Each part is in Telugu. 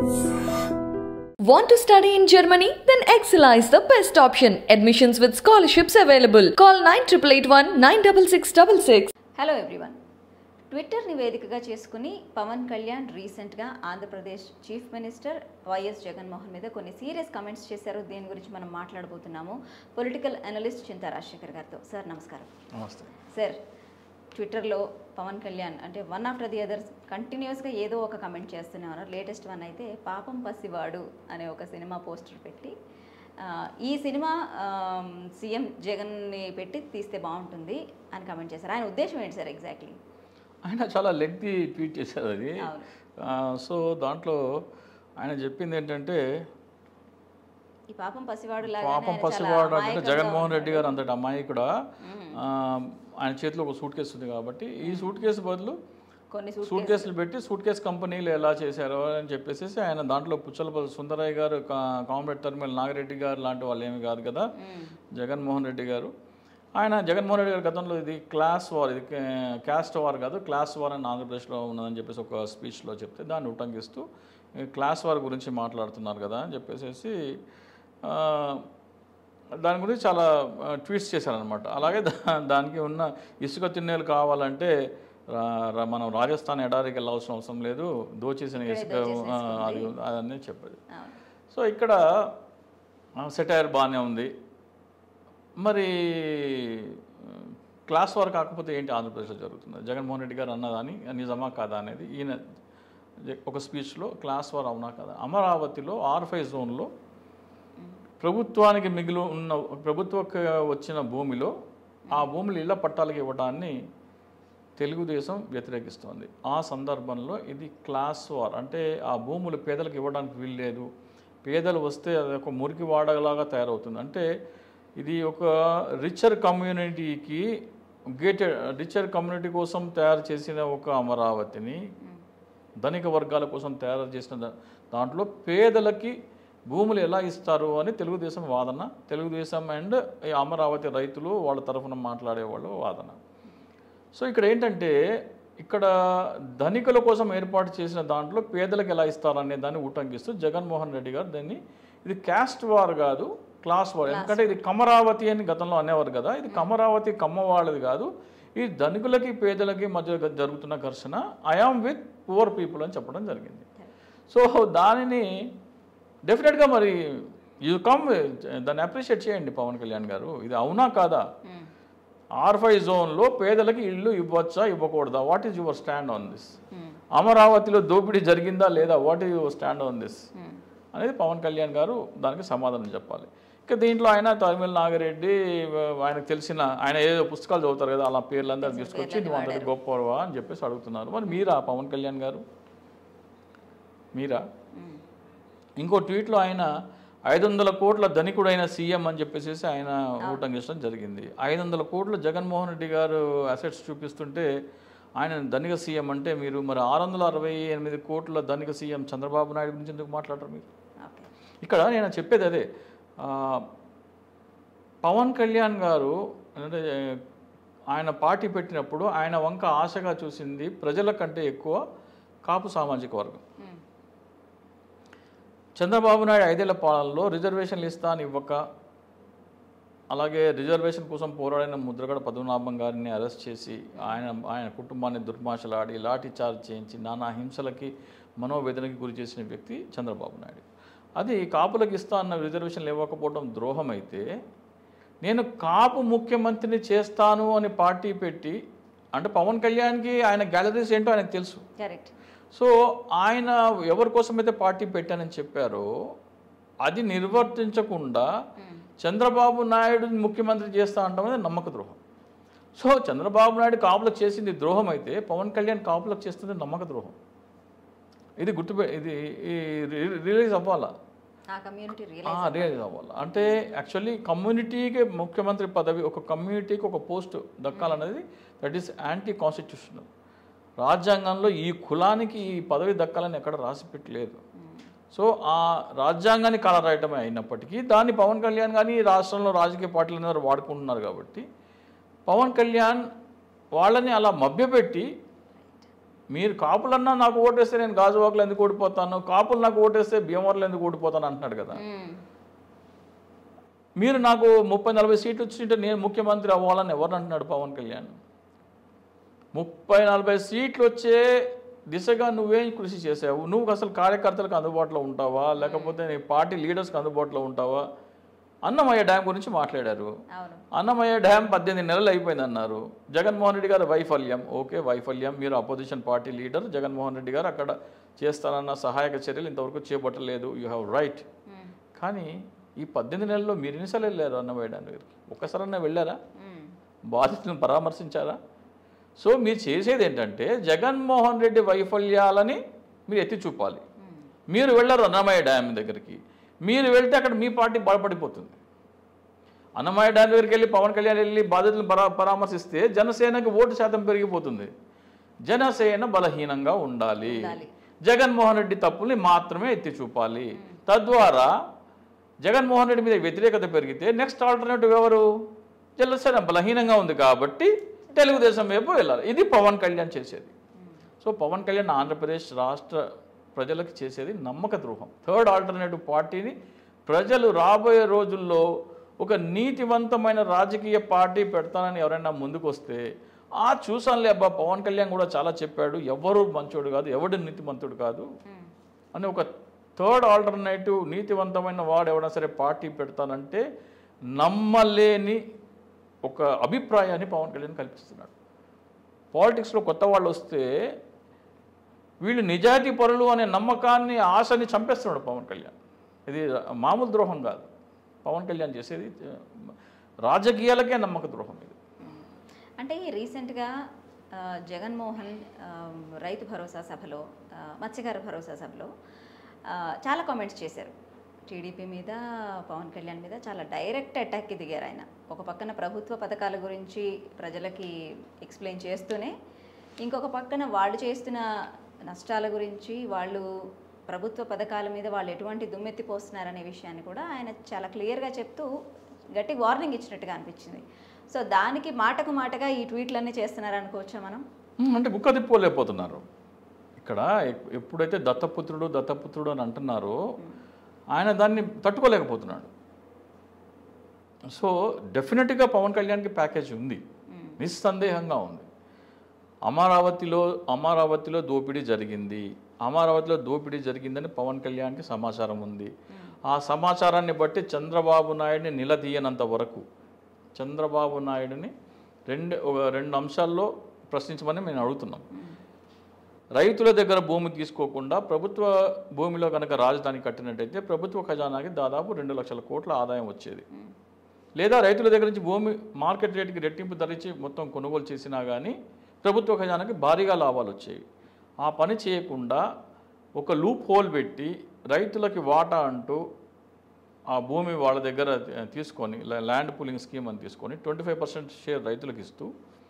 Want to study in Germany? Then Excella is the best option. Admissions with scholarships available. Call 9881 96666. Hello everyone ట్విట్టర్ని వేదికగా చేసుకుని పవన్ కళ్యాణ్ రీసెంట్గా Andhra Pradesh chief minister YS Jaganmohan మీద కొన్ని సీరియస్ కమెంట్స్ చేశారు దీని గురించి మనం మాట్లాడబోతున్నాము పొలిటికల్ అనలిస్ట్ చింతా రాజశేఖర్ గారితో సార్ నమస్కారం నమస్తే సార్ ట్విట్టర్లో పవన్ కళ్యాణ్ అంటే వన్ ఆఫ్టర్ ది అదర్స్ కంటిన్యూస్గా ఏదో ఒక కమెంట్ చేస్తూనే ఉన్నారు లేటెస్ట్ వన్ అయితే పాపం పసివాడు అనే ఒక సినిమా పోస్టర్ పెట్టి ఆ, ఈ సినిమా సీఎం జగన్ని పెట్టి తీస్తే బాగుంటుంది అని కమెంట్ చేశారు ఆయన ఉద్దేశం ఏంటి సార్ ఎగ్జాక్ట్లీ ఆయన చాలా లెగ్ది ట్వీట్ చేశారు అది అవును. ఆ, సో దాంట్లో ఆయన చెప్పింది ఏంటంటే ఈ పాపం పసివాడు పాపం పసివాడు అంటే జగన్మోహన్ రెడ్డి గారు అంతటి అమ్మాయి కూడా ఆ, ఆయన చేతిలో ఒక సూట్ కేసు ఉంది కాబట్టి ఈ సూట్ కేసు బదులు కొన్ని సూట్ సూట్ కేసులు పెట్టి సూట్ కేసు కంపెనీలు ఎలా చేశారో అని చెప్పేసి ఆయన దాంట్లో పుచ్చలపల్లి సుందరయ్య గారు కా- కామ్రేడ్ టర్మినల్ నాగిరెడ్డి గారు లాంటి వాళ్ళు ఏమి కాదు కదా జగన్మోహన్ రెడ్డి గారు ఆయన జగన్మోహన్ రెడ్డి గారి గతంలో ఇది క్లాస్ వార్ ఇది కా- క్యాస్ట్ వార్ కాదు క్లాస్ వార్ అని ఆంధ్రప్రదేశ్లో ఉన్నదని చెప్పేసి ఒక స్పీచ్లో చెప్తే దాన్ని ఉటంకిస్తూ ఈ క్లాస్ వార్ గురించి మాట్లాడుతున్నారు కదా అని చెప్పేసి ఆ, దాని గురించి చాలా ట్వీట్స్ చేశారనమాట అలాగే దా- దానికి ఉన్న ఇసుక తిన్నేలు కావాలంటే రా- రా- మనం రాజస్థాన్ ఎడారికి వెళ్ళాల్సిన అవసరం లేదు దోచేసిన ఇసుక ఆ, అది అదన్నీ చెప్పేది అవును. సో ఇక్కడ సెటైర్ బాగానే ఉంది మరి క్లాస్ వార్ కాకపోతే ఏంటి ఆంధ్రప్రదేశ్లో జరుగుతుంది జగన్మోహన్ రెడ్డి గారు అన్నదాని నిజమా కాదా అనేది ఈయన ఒక స్పీచ్లో క్లాస్ వార్ అవునా కదా అమరావతిలో ఆర్ ఫైవ్ జోన్లో ప్రభుత్వానికి మిగిలి ఉన్న ప్రభుత్వకు వచ్చిన భూమిలో ఆ భూములు ఇళ్ల పట్టాలకు ఇవ్వడాన్ని తెలుగుదేశం వ్యతిరేకిస్తోంది ఆ సందర్భంలో ఇది క్లాస్ వార్ అంటే ఆ భూములు పేదలకు ఇవ్వడానికి వీల్లేదు పేదలు వస్తే అది ఒక మురికి వాడలాగా తయారవుతుంది అంటే ఇది ఒక రిచర్ కమ్యూనిటీకి గేటెడ్ రిచర్ కమ్యూనిటీ కోసం తయారు చేసిన ఒక అమరావతిని ధనిక వర్గాల కోసం తయారు చేసిన దా- దాంట్లో పేదలకి భూములు ఎలా ఇస్తారు అని తెలుగుదేశం వాదన తెలుగుదేశం అండ్ ఈ అమరావతి రైతులు వాళ్ళ తరఫున మాట్లాడేవాళ్ళు వాదన సో ఇక్కడ ఏంటంటే ఇక్కడ ధనికుల కోసం ఏర్పాటు చేసిన దాంట్లో పేదలకు ఎలా ఇస్తారనే దాన్ని ఉటంకిస్తూ జగన్మోహన్ రెడ్డి గారు దాన్ని ఇది క్యాస్ట్ వార్ కాదు క్లాస్ వార్ ఎందుకంటే ఇది కమరావతి అని గతంలో అనేవారు కదా ఇది కమరావతి కమ్మ వాళ్ళది కాదు ఇది ధనికులకి పేదలకి మధ్య గ- జరుగుతున్న ఘర్షణ ఐఆమ్ విత్ పువర్ పీపుల్ అని చెప్పడం జరిగింది సో దానిని డెఫినెట్గా మరి యూ కమ్ దాన్ని అప్రిషియేట్ చేయండి పవన్ కళ్యాణ్ గారు ఇది అవునా కాదా మ్మ్. ఆర్ ఫైవ్ జోన్లో పేదలకి ఇల్లు ఇవ్వచ్చా ఇవ్వకూడదా what is your stand on this hmm. అమరావతిలో దోపిడీ జరిగిందా లేదా what is your stand on this hmm. అనేది పవన్ కళ్యాణ్ గారు దానికి సమాధానం చెప్పాలి ఇక దీంట్లో ఆయన తమిళ నాగిరెడ్డి ఆయనకు తెలిసిన ఆయన ఏదో పుస్తకాలు చదువుతారు కదా అలా పేర్లందరూ తీసుకొచ్చి నువ్వు అందరికి గొప్పవా అని చెప్పేసి అడుగుతున్నారు మరి మీరా పవన్ కళ్యాణ్ గారు మీరా మ్మ్. ఇంకో ట్వీట్లో ఆయన ఐదు వందల కోట్ల ధనికుడైన సీఎం అని చెప్పేసి ఆయన ఊటంకించడం జరిగింది ఐదు వందల కోట్ల జగన్మోహన్ రెడ్డి గారు అసెట్స్ చూపిస్తుంటే ఆయన ధనిక సీఎం అంటే మీరు మరి ఆరు వందల అరవై ఎనిమిది కోట్ల ధనిక సీఎం చంద్రబాబు నాయుడు గురించి ఎందుకు మాట్లాడరు మీరు ఓకే ఇక్కడ నేను చెప్పేది అదే ఆ, పవన్ కళ్యాణ్ గారు అంటే ఆయన పార్టీ పెట్టినప్పుడు ఆయన వంక ఆశగా చూసింది ప్రజల కంటే ఎక్కువ కాపు సామాజిక వర్గం మ్మ్. చంద్రబాబు నాయుడు ఐదేళ్ల పాలనలో రిజర్వేషన్లు ఇస్తా అని ఇవ్వక అలాగే రిజర్వేషన్ కోసం పోరాడిన ముద్రగడ పద్మనాభం గారిని అరెస్ట్ చేసి ఆయన ఆయన కుటుంబాన్ని దుర్మాషలాడి లాఠీ చార్జ్ చేయించి నానా హింసలకి మనోవేదనకి గురి చేసిన వ్యక్తి చంద్రబాబు నాయుడు అది కాపులకు ఇస్తా అన్న రిజర్వేషన్లు ఇవ్వకపోవడం ద్రోహం అయితే నేను కాపు ముఖ్యమంత్రిని చేస్తాను అని పార్టీ పెట్టి అంటే పవన్ కళ్యాణ్కి ఆయన గ్యాలరీస్ ఏంటో ఆయనకు తెలుసు కరెక్ట్ సో ఆయన ఎవరి కోసమైతే పార్టీ పెట్టానని చెప్పారో అది నిర్వర్తించకుండా చంద్రబాబు నాయుడు ముఖ్యమంత్రి చేస్తా అంటాం అనేది నమ్మక ద్రోహం సో చంద్రబాబు నాయుడు కాపులకు చేసింది ద్రోహం అయితే పవన్ కళ్యాణ్ కాపులకు చేస్తుంది నమ్మక ద్రోహం ఇది గుర్తుపె ఇది ఈ రి- రిలీజ్ అవ్వాలా ఆ కమ్యూనిటీ ఆ, రియలైజ్ రిలీజ్ అవ్వాలి అంటే యాక్చువల్లీ కమ్యూనిటీకి ముఖ్యమంత్రి పదవి ఒక కమ్యూనిటీకి ఒక పోస్ట్ దక్కాలనేది దట్ ఈస్ యాంటీ కాన్స్టిట్యూషనల్ రాజ్యాంగంలో ఈ కులానికి ఈ పదవి దక్కాలని ఎక్కడ రాసి పెట్టలేదు సో ఆ రాజ్యాంగాన్ని కలరాయటమే అయినప్పటికీ దాన్ని పవన్ కళ్యాణ్ కానీ ఈ రాష్ట్రంలో రాజకీయ పార్టీలు అందరూ వాడుకుంటున్నారు కాబట్టి పవన్ కళ్యాణ్ వాళ్ళని అలా మభ్యపెట్టి మీరు కాపులన్నా నాకు ఓటేస్తే నేను గాజువాకలో ఎందుకు ఓడిపోతాను కాపులు నాకు ఓటేస్తే భీమవరంలో ఎందుకు ఓడిపోతాను అంటున్నాడు కదా మ్మ్. మీరు నాకు ముప్పై నలభై సీట్లు వచ్చింటే నేను ముఖ్యమంత్రి అవ్వాలని ఎవరు అంటున్నాడు పవన్ కళ్యాణ్ ముప్పై నలభై సీట్లు వచ్చే దిశగా నువ్వేం కృషి చేసావు నువ్వు అసలు కార్యకర్తలకు అందుబాటులో ఉంటావా లేకపోతే నీ పార్టీ లీడర్స్కి అందుబాటులో ఉంటావా అన్నమయ్య డ్యామ్ గురించి మాట్లాడారు అవును అన్నమయ్య డ్యామ్ పద్దెనిమిది నెలలు అయిపోయింది అన్నారు జగన్మోహన్ రెడ్డి గారు వైఫల్యం ఓకే వైఫల్యం మీరు opposition party leader Jaganmohan Reddy గారు అక్కడ చేస్తానన్న సహాయక చర్యలు ఇంతవరకు చేపట్టలేదు యూ హ్యావ్ రైట్ మ్మ్. కానీ ఈ పద్దెనిమిది నెలల్లో మీరు ఎన్నిసార్లు వెళ్ళారు అన్నమయ్య డ్యామ్ దగ్గరికి ఒక్కసారన్నా వెళ్ళారా మ్మ్. బాధితులను పరామర్శించారా సో మీరు చేసేది ఏంటంటే జగన్మోహన్ రెడ్డి వైఫల్యాలని మీరు ఎత్తి చూపాలి మీరు వెళ్ళరు అన్నమయ్య డ్యామ్ దగ్గరికి మీరు వెళ్తే అక్కడ మీ పార్టీ బలపడిపోతుంది అన్నమయ్య డ్యామ్ దగ్గరికి వెళ్ళి పవన్ కళ్యాణ్ వెళ్ళి బాధితులను పరా పరామర్శిస్తే జనసేనకి ఓటు శాతం పెరిగిపోతుంది జనసేన బలహీనంగా ఉండాలి ఉండాలి. జగన్మోహన్ రెడ్డి తప్పుల్ని మాత్రమే ఎత్తి చూపాలి తద్వారా జగన్మోహన్ రెడ్డి మీద వ్యతిరేకత పెరిగితే నెక్స్ట్ ఆల్టర్నేటివ్ ఎవరు జనసేన బలహీనంగా ఉంది కాబట్టి తెలుగుదేశం వైపు వెళ్ళాలి ఇది పవన్ కళ్యాణ్ చేసేది సో పవన్ కళ్యాణ్ ఆంధ్రప్రదేశ్ రాష్ట్ర ప్రజలకు చేసేది నమ్మక ద్రోహం థర్డ్ ఆల్టర్నేటివ్ పార్టీని ప్రజలు రాబోయే రోజుల్లో ఒక నీతివంతమైన రాజకీయ పార్టీ పెడతానని ఎవరైనా ముందుకు వస్తే ఆ చూసానులే అబ్బా పవన్ కళ్యాణ్ కూడా చాలా చెప్పాడు ఎవరు మంచోడు కాదు ఎవడు నీతిమంతుడు కాదు మ్మ్. అని ఒక థర్డ్ ఆల్టర్నేటివ్ నీతివంతమైన వాడు ఎవరైనా సరే పార్టీ పెడతానంటే నమ్మలేని ఒక అభిప్రాయాన్ని పవన్ కళ్యాణ్ కల్పిస్తున్నాడు పాలిటిక్స్లో కొత్త వాళ్ళు వస్తే వీళ్ళు నిజాయితీ పరులు అనే నమ్మకాన్ని ఆశని చంపేస్తున్నాడు పవన్ కళ్యాణ్ ఇది మామూలు ద్రోహం కాదు పవన్ కళ్యాణ్ చేసేది ఆ, రాజకీయాలకే నమ్మక ద్రోహం ఇది అంటే ఈ రీసెంట్గా ఆ, జగన్మోహన్ ఆ, రైతు భరోసా సభలో ఆ, మత్స్యకార భరోసా సభలో ఆ, చాలా కామెంట్స్ చేశారు టీడీపీ మీద పవన్ కళ్యాణ్ మీద చాలా డైరెక్ట్ అటాక్కి దిగారు ఆయన ఒక పక్కన ప్రభుత్వ పథకాల గురించి ప్రజలకి ఎక్స్ప్లెయిన్ చేస్తూనే ఇంకొక పక్కన వాళ్ళు చేస్తున్న నష్టాల గురించి వాళ్ళు ప్రభుత్వ పథకాల మీద వాళ్ళు ఎటువంటి దుమ్మెత్తి పోస్తున్నారనే విషయాన్ని కూడా ఆయన చాలా క్లియర్గా చెప్తూ గట్టి వార్నింగ్ ఇచ్చినట్టుగా అనిపించింది సో దానికి మాటకు మాటగా ఈ ట్వీట్లన్నీ చేస్తున్నారు అనుకోవచ్చా మనం ఉమ్, అంటే గుక్క తిప్పుకోలేకపోతున్నారు ఇక్కడ ఎప్- ఎప్పుడైతే దత్తపుత్రుడు దత్తపుత్రుడు అని అంటున్నారో ఆయన దాన్ని తట్టుకోలేకపోతున్నాడు సో డెఫినెట్గా పవన్ కళ్యాణ్కి ప్యాకేజ్ ఉంది నిస్సందేహంగా ఉంది అమరావతిలో అమరావతిలో దోపిడీ జరిగింది అమరావతిలో దోపిడీ జరిగిందని పవన్ కళ్యాణ్కి సమాచారం ఉంది ఆ సమాచారాన్ని బట్టి చంద్రబాబు నాయుడిని నిలదీయనంత వరకు చంద్రబాబు నాయుడిని రెండు ఒక రెండు అంశాల్లో ప్రశ్నించమని మేము అడుగుతున్నాం రైతుల దగ్గర భూమి తీసుకోకుండా ప్రభుత్వ భూమిలో కనుక రాజధాని కట్టినట్టయితే ప్రభుత్వ ఖజానాకి దాదాపు రెండు లక్షల కోట్ల ఆదాయం వచ్చేది లేదా రైతుల దగ్గర నుంచి భూమి మార్కెట్ రేటుకి రెట్టింపు ధరించి మొత్తం కొనుగోలు చేసినా కానీ ప్రభుత్వ ఖజానాకి భారీగా లాభాలు వచ్చేవి ఆ పని చేయకుండా ఒక లూప్ హోల్ పెట్టి రైతులకి వాటా అంటూ ఆ భూమి వాళ్ళ దగ్గర తీసుకొని లా- ల్యాండ్ పూలింగ్ స్కీమ్ అని తీసుకొని ట్వంటీ ఫైవ్ పర్సెంట్ షేర్ రైతులకు ఇస్తూ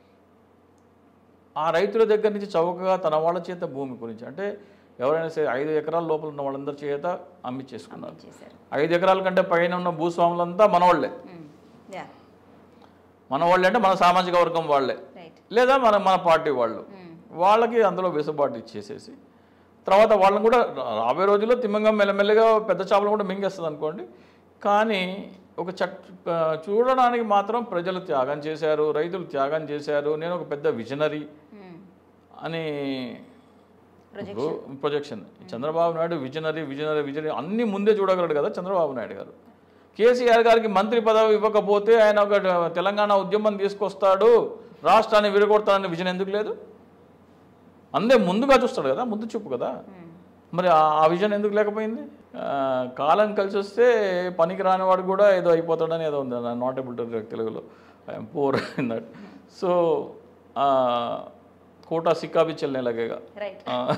ఆ రైతుల దగ్గర నుంచి చౌకగా తన వాళ్ళ చేత భూమి గురించి అంటే ఎవరైనా సరే ఐదు ఎకరాల లోపల ఉన్న వాళ్ళందరి చేత అమ్మిచ్చేసుకున్నారు చేశారు ఐదు ఎకరాల కంటే పైన ఉన్న భూస్వాములంతా మనవాళ్లే యా మన వాళ్ళే అంటే మన సామాజిక వర్గం వాళ్ళే రైట్ లేదా మన మన పార్టీ వాళ్ళు వాళ్ళకి అందులో వెసులుబాటు ఇచ్చేసేసి తర్వాత వాళ్ళని కూడా రా- రాబోయే రోజుల్లో తిమ్మంగా మెల్లమెల్లగా పెద్ద చేపలు కూడా మింగేస్తుంది అనుకోండి కానీ ఒక చట్ ఆ, చూడడానికి మాత్రం ప్రజలు త్యాగం చేశారు రైతులు త్యాగం చేశారు నేను ఒక పెద్ద విజనరీ అని ఇప్పుడు projection Chandrababu Naidu visionary visionary visionary అన్ని ముందే చూడగలడు కదా చంద్రబాబు నాయుడు గారు కేసీఆర్ గారికి మంత్రి పదవి ఇవ్వకపోతే ఆయన ఒక తెలంగాణ ఉద్యమం తీసుకొస్తాడు రాష్ట్రాన్ని విరగొడతాడని విజన్ ఎందుకు లేదు అందే ముందుగా చూస్తాడు కదా ముందు చూపు కదా మరి ఆ- ఆ విజన్ ఎందుకు లేకపోయింది ఆ, కాలం కలిసి వస్తే పనికి రానివాడు కూడా ఏదో అయిపోతాడని ఏదో ఉంది నాట్ ఏబుల్ టు తెలుగులో I'm poor in that so కోటా సిక్కా भी चलने लगेगा రైట్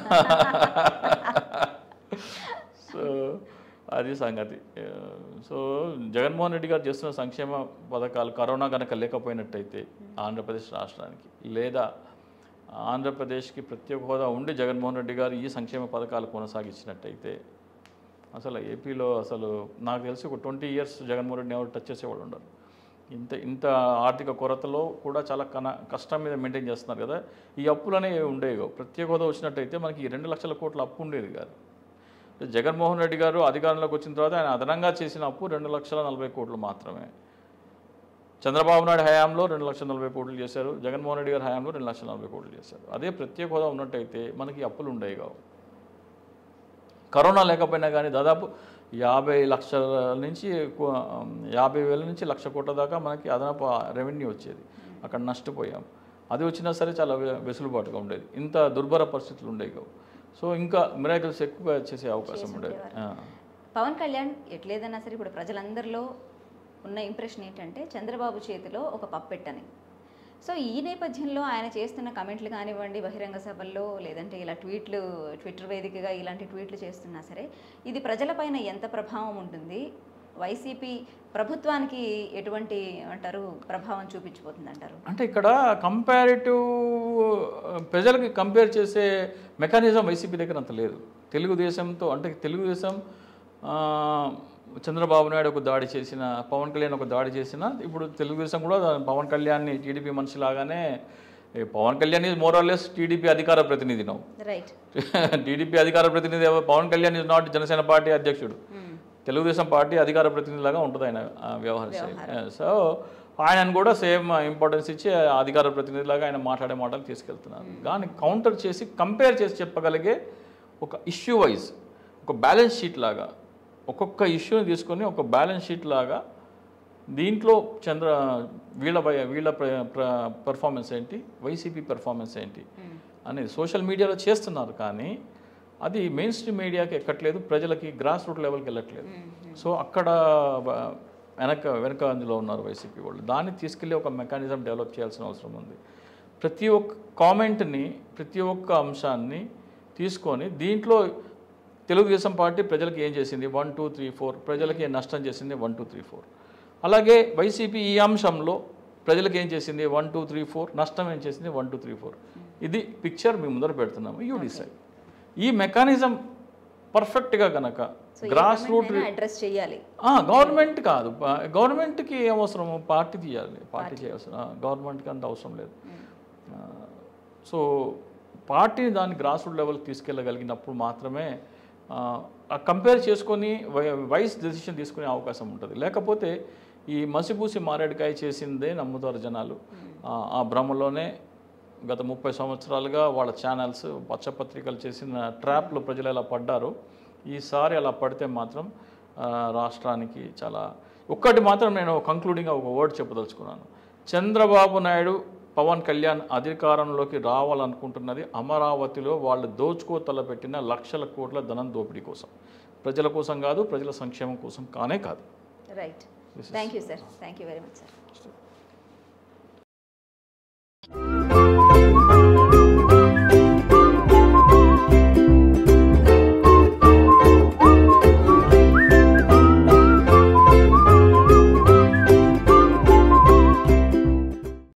సో అది సంగతి సో జగన్మోహన్ రెడ్డి గారు చేస్తున్న సంక్షేమ పథకాలు కరోనా కనుక లేకపోయినట్టయితే ఆంధ్రప్రదేశ్ రాష్ట్రానికి లేదా ఆంధ్రప్రదేశ్కి ప్రత్యేక హోదా ఉండి జగన్మోహన్ రెడ్డి గారు ఈ సంక్షేమ పథకాలు కొనసాగించినట్టయితే అసలు ఏపీలో అసలు నాకు తెలిసి ఒక ట్వంటీ ఇయర్స్ జగన్మోహన్ రెడ్డిని ఎవరు టచ్ చేసేవాళ్ళు ఉండరు ఇంత ఇంత ఆర్థిక కొరతలో కూడా చాలా కన కష్టం మీద మెయింటైన్ చేస్తున్నారు కదా ఈ అప్పులు అనేవి ఉండేవి కావు. ప్రత్యేక హోదా వచ్చినట్టయితే మనకి ఈ రెండు లక్షల కోట్ల అప్పు ఉండేది కాదు అంటే జగన్మోహన్ రెడ్డి గారు అధికారంలోకి వచ్చిన తర్వాత ఆయన అదనంగా చేసిన అప్పు రెండు లక్షల నలభై కోట్లు మాత్రమే చంద్రబాబు నాయుడు హయాంలో రెండు లక్షల నలభై కోట్లు చేశారు జగన్మోహన్ రెడ్డి గారి హయాంలో రెండు లక్షల నలభై కోట్లు చేశారు అదే ప్రత్యేక హోదా ఉన్నట్టయితే మనకి అప్పులు ఉండేవి కావు కరోనా లేకపోయినా కానీ దాదాపు యాభై లక్షల నుంచి ఎక్కువ, యాభై వేల నుంచి లక్ష కోట్ల దాకా మనకి అదనపు రెవెన్యూ వచ్చేది అక్కడ నష్టపోయాం అది వచ్చినా సరే చాలా వె- వెసులుబాటుగా ఉండేది ఇంత దుర్భర పరిస్థితులు ఉండేవి కావు సో ఇంకా మిరాకిల్స్ ఎక్కువగా చేసే అవకాశం ఉండేది ఆ. పవన్ కళ్యాణ్ ఎట్లేదన్నా సరే ఇప్పుడు ప్రజలందరిలో ఉన్న ఇంప్రెషన్ ఏంటంటే చంద్రబాబు చేతిలో ఒక పప్పెట్టని సో ఈ నేపథ్యంలో ఆయన చేస్తున్న కమెంట్లు కానివ్వండి బహిరంగ సభల్లో లేదంటే ఇలా ట్వీట్లు ట్విట్టర్ వేదికగా ఇలాంటి ట్వీట్లు చేస్తున్నా సరే ఇది ప్రజలపైన ఎంత ప్రభావం ఉంటుంది వైసీపీ ప్రభుత్వానికి ఎటువంటి అంటారు ప్రభావం చూపించిపోతుంది అంటారు అంటే ఇక్కడ కంపారిటివ్ ప్రజలకి కంపేర్ చేసే మెకానిజం వైసీపీ దగ్గర అంత లేదు తెలుగుదేశంతో అంటే తెలుగుదేశం ఆ, చంద్రబాబు నాయుడు ఒక దాడి చేసిన పవన్ కళ్యాణ్ ఒక దాడి చేసిన ఇప్పుడు తెలుగుదేశం కూడా పవన్ కళ్యాణ్ని టీడీపీ మనిషి లాగానే ఏ, Pawan Kalyan is more or less TDP అధికార ప్రతినిధి నౌ రైట్ టీడీపీ అధికార ప్రతినిధి ఎవరు? Pawan Kalyan is not Janasena party అధ్యక్షుడు తెలుగుదేశం పార్టీ అధికార ప్రతినిధిలాగా ఉంటుంది ఆయన ఆ, వ్యవహార శైలి సో ఆయనను కూడా సేమ్ ఇంపార్టెన్స్ ఇచ్చి అధికార ప్రతినిధిలాగా ఆయన మాట్లాడే మాటలు తీసుకెళ్తున్నారు కానీ కౌంటర్ చేసి కంపేర్ చేసి చెప్పగలిగే ఒక ఇష్యూ వైజ్ ఒక బ్యాలెన్స్ షీట్ లాగా ఒక్కొక్క ఇష్యూని తీసుకొని ఒక బ్యాలెన్స్ షీట్ లాగా దీంట్లో చంద్ర వీళ్ళ భయ- వీళ్ళ పెర్ఫార్మెన్స్ ఏంటి వైసీపీ పెర్ఫార్మెన్స్ ఏంటి అనేది సోషల్ మీడియాలో చేస్తున్నారు కానీ అది మెయిన్ స్ట్రీమ్ మీడియాకి ఎక్కట్లేదు ప్రజలకి గ్రాస్ రూట్ లెవెల్కి వెళ్ళట్లేదు సో అక్కడ వ- వెనక వెనక అందులో ఉన్నారు వైసీపీ వాళ్ళు దాన్ని తీసుకెళ్ళి ఒక మెకానిజం డెవలప్ చేయాల్సిన అవసరం ఉంది ప్రతి ఒక్క కామెంట్ని ప్రతి ఒక్క అంశాన్ని తీసుకొని దీంట్లో తెలుగుదేశం పార్టీ ప్రజలకు ఏం చేసింది వన్ టూ త్రీ ఫోర్ ప్రజలకి ఏం నష్టం చేసింది వన్ టూ త్రీ ఫోర్ అలాగే వైసీపీ ఈ అంశంలో ప్రజలకు ఏం చేసింది వన్ టూ త్రీ ఫోర్ నష్టం ఏం చేసింది వన్ టూ త్రీ ఫోర్ ఇది పిక్చర్ మీ ముందర పెడుతున్నాము యూ డిసైడ్ ఈ మెకానిజం పర్ఫెక్ట్గా కనుక గ్రాస్ రూట్ అడ్రస్ చేయాలి గవర్నమెంట్ కాదు ప- గవర్నమెంట్కి ఏం అవసరం పార్టీ తీయాలి పార్టీ చేయాల్సిన గవర్నమెంట్కి అంత అవసరం లేదు ఆ, సో పార్టీని దాన్ని గ్రాస్ రూట్ లెవెల్కి తీసుకెళ్ళగలిగినప్పుడు మాత్రమే కంపేర్ చేసుకొని వై- వైస్ డెసిషన్ తీసుకునే అవకాశం ఉంటుంది లేకపోతే ఈ మసిపూసి మారేడుకాయ చేసిందే నమ్ముతారు జనాలు ఆ, ఆ భ్రమలోనే గత ముప్పై సంవత్సరాలుగా వాళ్ళ ఛానల్స్ పచ్చపత్రికలు చేసిన ట్రాప్లో ప్రజలు ఎలా పడ్డారో ఈసారి అలా పడితే మాత్రం ఆ, రాష్ట్రానికి చాలా ఒక్కటి మాత్రం నేను కంక్లూడింగ్గా ఒక వర్డ్ చెప్పదలుచుకున్నాను చంద్రబాబు నాయుడు పవన్ కళ్యాణ్ అధికారంలోకి రావాలనుకుంటున్నది అమరావతిలో వాళ్ళు దోచుకో తలపెట్టిన లక్షల కోట్ల ధనం దోపిడీ కోసం ప్రజల కోసం కాదు ప్రజల సంక్షేమం కోసం కానే కాదు right thank you sir thank you very much sir